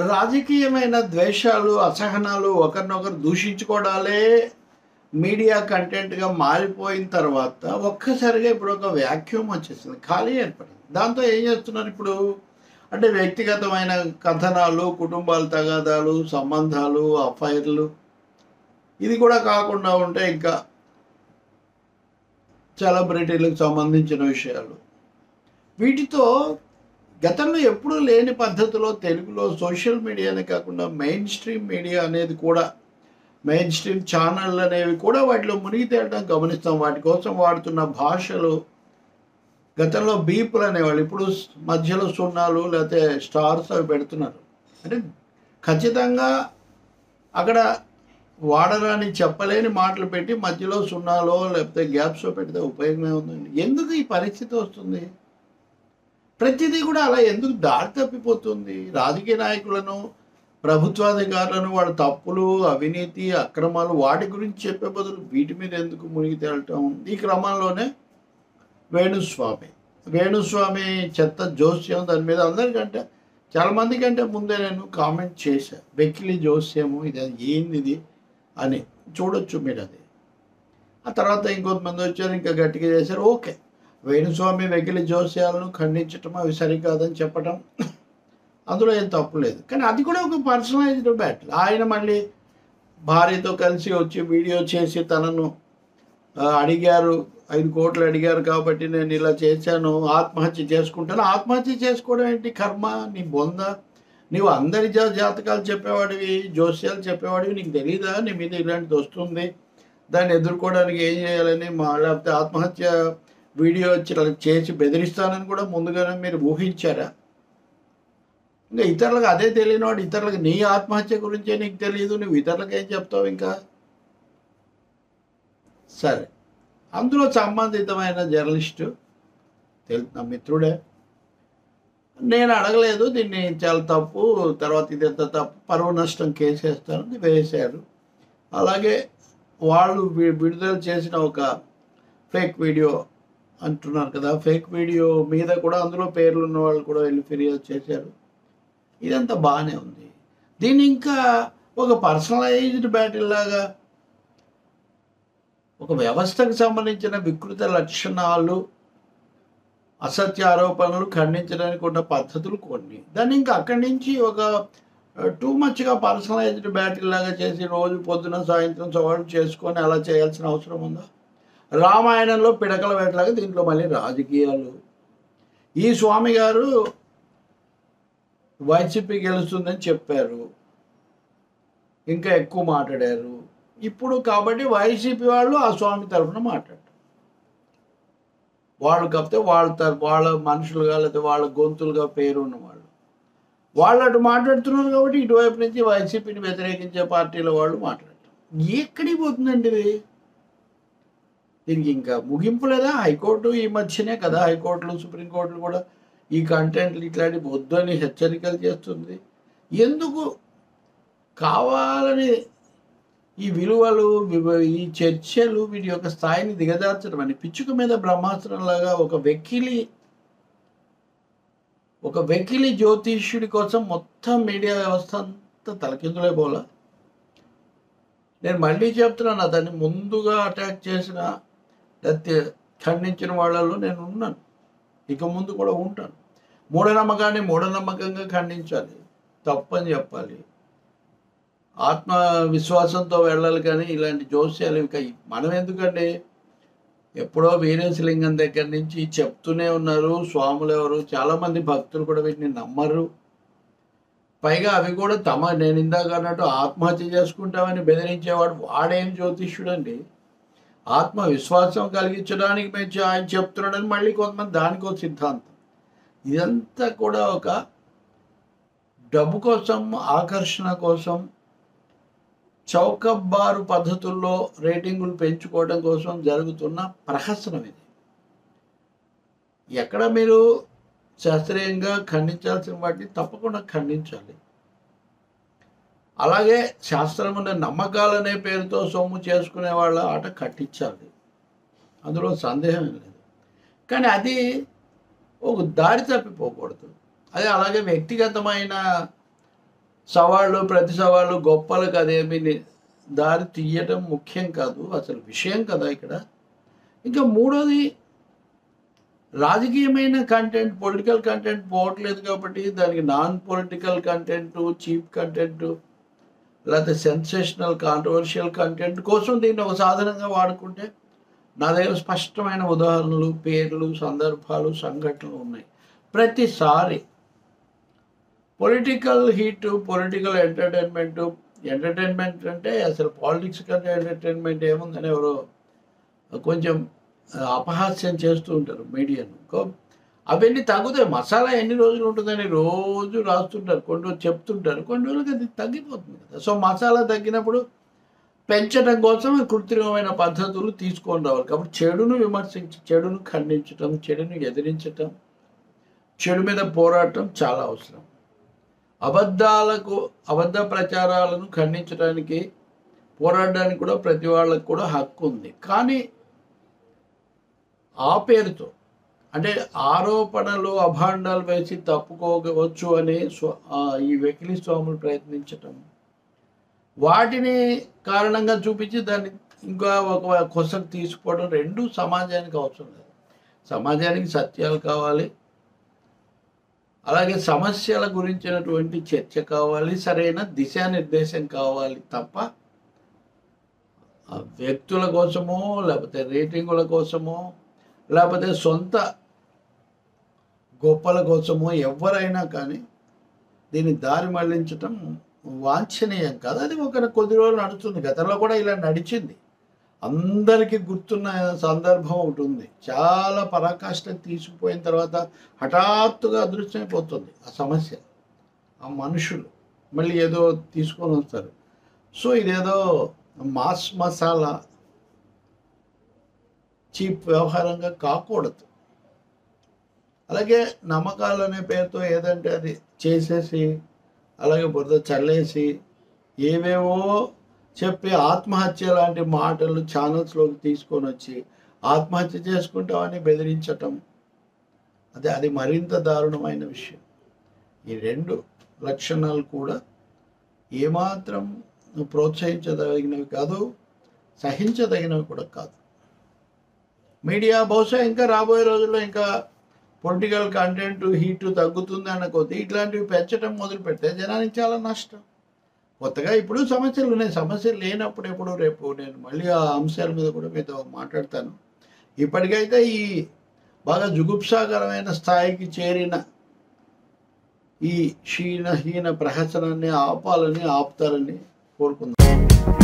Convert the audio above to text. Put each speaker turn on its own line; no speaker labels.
రాజకీయమైన ద్వేషాలు అసహనాలు ఒకరినొకరు దూషించుకోవడాలే మీడియా కంటెంట్గా మారిపోయిన తర్వాత ఒక్కసారిగా ఇప్పుడు ఒక వ్యాక్యూమ్ వచ్చేసింది ఖాళీ ఏర్పడింది దాంతో ఏం చేస్తున్నారు ఇప్పుడు అంటే వ్యక్తిగతమైన కథనాలు కుటుంబాల తగాదాలు సంబంధాలు అఫైర్లు ఇది కూడా కాకుండా ఉంటే ఇంకా సెలబ్రిటీలకు సంబంధించిన విషయాలు వీటితో గతంలో ఎప్పుడూ లేని పద్ధతిలో తెలుగులో సోషల్ మీడియానే కాకుండా మెయిన్ స్ట్రీమ్ మీడియా అనేది కూడా మెయిన్ స్ట్రీమ్ ఛానళ్ళు అనేవి కూడా వాటిలో మునిగి తేలడం గమనిస్తాం వాటి కోసం వాడుతున్న భాషలు గతంలో బీపులు అనేవాళ్ళు ఇప్పుడు మధ్యలో సున్నాలు లేకపోతే స్టార్స్ అవి పెడుతున్నారు అంటే ఖచ్చితంగా అక్కడ వాడరాని చెప్పలేని మాటలు పెట్టి మధ్యలో సున్నాలో లేకపోతే గ్యాప్స్ పెడితే ఉపయోగమే ఉందండి ఎందుకు ఈ పరిస్థితి వస్తుంది ప్రతిదీ కూడా అలా ఎందుకు దారి తప్పిపోతుంది రాజకీయ నాయకులను ప్రభుత్వాధికారులను వాళ్ళ తప్పులు అవినీతి అక్రమాలు వాటి గురించి చెప్పే బదులు వీటి మీద ఎందుకు మునిగి తేలటం ఈ క్రమంలోనే వేణుస్వామి వేణుస్వామి చెత్త జోస్యం దాని మీద అందరికంటే చాలా మంది కంటే ముందే నేను కామెంట్ చేశాను వెకిలి జోస్యము ఇది ఏంది ఇది అని చూడొచ్చు మీరు అది ఆ తర్వాత ఇంకొంతమంది వచ్చారు ఇంకా గట్టిగా చేశారు ఓకే వేణుస్వామి వెకిలి జోస్యాలను ఖండించటం అవి సరికాదని చెప్పటం అందులో ఏం తప్పు లేదు కానీ అది కూడా ఒక పర్సనలైజ్డ్ బ్యాటిల్ ఆయన మళ్ళీ భార్యతో కలిసి వచ్చి వీడియో చేసి తనను ఆ, అడిగారు ఐదు కోట్లు అడిగారు కాబట్టి నేను ఇలా చేశాను ఆత్మహత్య చేసుకుంటాను ఆత్మహత్య చేసుకోవడం ఏంటి కర్మ నీ బొంద నీవు అందరి జా జాతకాలు చెప్పేవాడివి జోస్యాలు చెప్పేవాడివి నీకు తెలీదా నీ మీద ఇలాంటిది వస్తుంది దాన్ని ఎదుర్కోవడానికి ఏం చేయాలని మా లేకపోతే ఆత్మహత్య వీడియో వచ్చి ఇలా చేసి బెదిరిస్తానని కూడా ముందుగానే మీరు ఊహించారా ఇంకా ఇతరులకు అదే తెలియనివాడు ఇతరులకు నీ ఆత్మహత్య గురించే నీకు తెలియదు నువ్వు ఇతరులకు ఏం చెప్తావు ఇంకా సరే అందులో సంబంధితమైన జర్నలిస్టు తెలు నా మిత్రుడే నేను అడగలేదు దీన్ని చాలా తప్పు తర్వాత ఇది ఎంత తప్పు పరువు నష్టం కేసు వేస్తారని వేశారు అలాగే వాళ్ళు వి- విడుదల చేసిన ఒక ఫేక్ వీడియో అంటున్నారు కదా ఫేక్ వీడియో మీద కూడా అందులో పేర్లు ఉన్న వాళ్ళు కూడా వెళ్ళి ఫిర్యాదు చేశారు ఇదంతా బాగానే ఉంది దీన్ని ఇంకా ఒక పర్సనలైజ్డ్ బ్యాటిల్ లాగా ఒక వ్యవస్థకు సంబంధించిన వికృత లక్షణాలు అసత్య ఆరోపణలు ఖండించడానికి ఉన్న పద్ధతులు కొన్ని దాన్ని ఇంకా అక్కడి నుంచి ఒక టూ మచ్గా పర్సనలైజ్డ్ బ్యాటిల్ లాగా చేసి రోజు పొద్దున సాయంత్రం సవాళ్ళు చేసుకొని అలా చేయాల్సిన అవసరం ఉందా రామాయణంలో పిడకల వేటలాగా దీంట్లో మళ్ళీ రాజకీయాలు ఈ స్వామి గారు వైసీపీ గెలుస్తుందని చెప్పారు ఇంకా ఎక్కువ మాట్లాడారు ఇప్పుడు కాబట్టి వైసీపీ వాళ్ళు ఆ స్వామి తరఫున మాట్లాడారు వాళ్ళు కాకపోతే వాళ్ళ తరపు వాళ్ళ మనుషులుగా లేకపోతే వాళ్ళ గొంతులుగా పేరు ఉన్న వాళ్ళు వాళ్ళు అటు మాట్లాడుతున్నారు కాబట్టి ఇటువైపు నుంచి వైసీపీని వ్యతిరేకించే పార్టీల వాళ్ళు మాట్లాడతారు ఎక్కడికి పోతుందండి ఇది దీనికి ఇంకా ముగింపు లేదా హైకోర్టు ఈ మధ్యనే కదా హైకోర్టులు సుప్రీంకోర్టులు కూడా ఈ కంటెంట్లు ఇట్లాంటివి వద్దు అని హెచ్చరికలు చేస్తుంది ఎందుకు కావాలని ఈ విలువలు వివ- ఈ చర్చలు వీటి యొక్క స్థాయిని దిగజార్చడం అని పిచ్చుక మీద బ్రహ్మాస్త్రంలాగా ఒక వెకిలి ఒక వెకిలి జ్యోతిష్యుడి కోసం మొత్తం మీడియా వ్యవస్థ అంతా తలకిందులే పోలా నేను మళ్ళీ చెప్తున్నాను అతన్ని ముందుగా అటాక్ చేసిన లేకపోతే ఖండించిన వాళ్ళలో నేను ఉన్నాను ఇక ముందు కూడా ఉంటాను మూఢనమ్మకాన్ని మూఢనమ్మకంగా ఖండించాలి తప్పని చెప్పాలి ఆత్మ విశ్వాసంతో వెళ్ళాలి కానీ ఇలాంటి జోస్యాలు ఇంకా మనం ఎందుకండి ఎప్పుడో వీరేశలింగం దగ్గర నుంచి చెప్తూనే ఉన్నారు స్వాములు ఎవరు చాలామంది భక్తులు కూడా వీటిని నమ్మరు పైగా అవి కూడా తమ నేను ఇందాక అన్నట్టు ఆత్మహత్య చేసుకుంటామని బెదిరించేవాడు వాడేం జ్యోతిష్యుడు అండి ఆత్మ విశ్వాసం కలిగించడానికి మేము చే- ఆయన చెప్తున్నాడని మళ్ళీ కొంతమంది దానికి ఒక సిద్ధాంతం ఇదంతా కూడా ఒక డబ్బు కోసం ఆకర్షణ కోసం చౌకబారు పద్ధతుల్లో రేటింగులు పెంచుకోవడం కోసం జరుగుతున్న ప్రహసనం ఇది ఎక్కడ మీరు శాస్త్రీయంగా ఖండించాల్సిన వాటిని తప్పకుండా ఖండించాలి అలాగే శాస్త్రం అనే నమ్మకాలనే పేరుతో సొమ్ము చేసుకునే వాళ్ళ ఆట కట్టించాలి అందులో సందేహం లేదు కానీ అది ఒక దారి తప్పిపోకూడదు అదే అలాగే వ్యక్తిగతమైన సవాళ్ళు ప్రతి సవాళ్ళు గొప్పలకు అదేమి ని- దారి తీయటం ముఖ్యం కాదు అసలు విషయం కదా ఇక్కడ ఇంకా మూడోది రాజకీయమైన కంటెంట్ పొలిటికల్ కంటెంట్ పోవట్లేదు కాబట్టి దానికి non political content cheap content లేకపోతే సెన్సేషనల్ కాంట్రవర్షియల్ కంటెంట్ కోసం దీన్ని ఒక సాధనంగా వాడుకుంటే నా దగ్గర స్పష్టమైన ఉదాహరణలు పేర్లు సందర్భాలు సంఘటనలు ఉన్నాయి ప్రతిసారి political heat political entertainment entertainment అంటే అసలు పాలిటిక్స్ కంటే ఎంటర్టైన్మెంట్ ఏముందని ఎవరో కొంచెం అపహాస్యం చేస్తూ ఉంటారు మీడియాను కో- అవన్నీ తగ్గుతాయి మసాలా ఎన్ని రోజులు ఉంటుందని రోజు రాస్తుంటారు కొన్ని రోజులు చెప్తుంటారు కొన్ని రోజులకి అది తగ్గిపోతుంది కదా సో మసాలా తగ్గినప్పుడు పెంచడం కోసం కృత్రిమమైన పద్ధతులు తీసుకొని రావాలి కాబట్టి చెడును విమర్శించి చెడును ఖండించటం చెడును ఎదిరించటం చెడు మీద పోరాటం చాలా అవసరం అబద్ధాలకు అబద్ధ ప్రచారాలను ఖండించడానికి పోరాడడానికి కూడా ప్రతి వాళ్ళకు కూడా హక్కు ఉంది కానీ ఆ పేరుతో అంటే ఆరోపణలు అభాండాలు వేసి తప్పుకోవచ్చు అని స్వ- ఆ, ఈ వెకిలి స్వాములు ప్రయత్నించటం వాటిని కారణంగా చూపించి దాన్ని ఇంకా ఒక కొసకు తీసుకోవడం రెండు సమాజానికి అవసరం లేదు సమాజానికి సత్యాలు కావాలి అలాగే సమస్యల గురించినటువంటి చర్చ కావాలి సరైన దిశానిర్దేశం కావాలి తప్ప ఆ వ్యక్తుల కోసమో లేకపోతే రేటింగుల కోసమో లేకపోతే సొంత గొప్పల కోసమో ఎవరైనా కానీ దీన్ని దారి మళ్లించటం వాంఛనీయం కాదు అది ఒక కొద్ది రోజులు నడుస్తుంది గతంలో కూడా ఇలా నడిచింది అందరికీ గుర్తున్న సందర్భం ఒకటి ఉంది చాలా పరాకాష్ఠ తీసుకుపోయిన తర్వాత హఠాత్తుగా అదృశ్యమైపోతుంది ఆ సమస్య ఆ మనుషులు మళ్ళీ ఏదో తీసుకొని వస్తారు సో ఇదేదో మాస్ మసాలా చీప్ వ్యవహారంగా కాకూడదు అలాగే నమ్మకాలు అనే పేరుతో ఏదంటే అది చేసేసి అలాగే బురద చల్లేసి ఏవేవో చెప్పి ఆత్మహత్య లాంటి మాటలు ఛానల్స్లోకి తీసుకొని వచ్చి ఆత్మహత్య చేసుకుంటామని బెదిరించటం అదే అది మరింత దారుణమైన విషయం ఈ రెండు లక్షణాలు కూడా ఏమాత్రం ప్రోత్సహించదగినవి కాదు సహించదగినవి కూడా కాదు మీడియా బహుశా ఇంకా రాబోయే రోజుల్లో ఇంకా పొలిటికల్ కంటెంట్ హీట్ తగ్గుతుంది అన్న కొద్దీ ఇట్లాంటివి పెంచడం మొదలు పెడితే జనానికి చాలా నష్టం కొత్తగా ఇప్పుడు సమస్యలు ఉన్నాయి సమస్యలు లేనప్పుడు ఎప్పుడు రేపు నేను మళ్ళీ ఆ అంశాల మీద కూడా మీతో మాట్లాడతాను ఇప్పటికైతే ఈ బాగా జుగుప్సాకరమైన స్థాయికి చేరిన ఈ క్షీణ హీన ప్రహసనాన్ని ఆపాలని ఆపుతారని కోరుకుందాం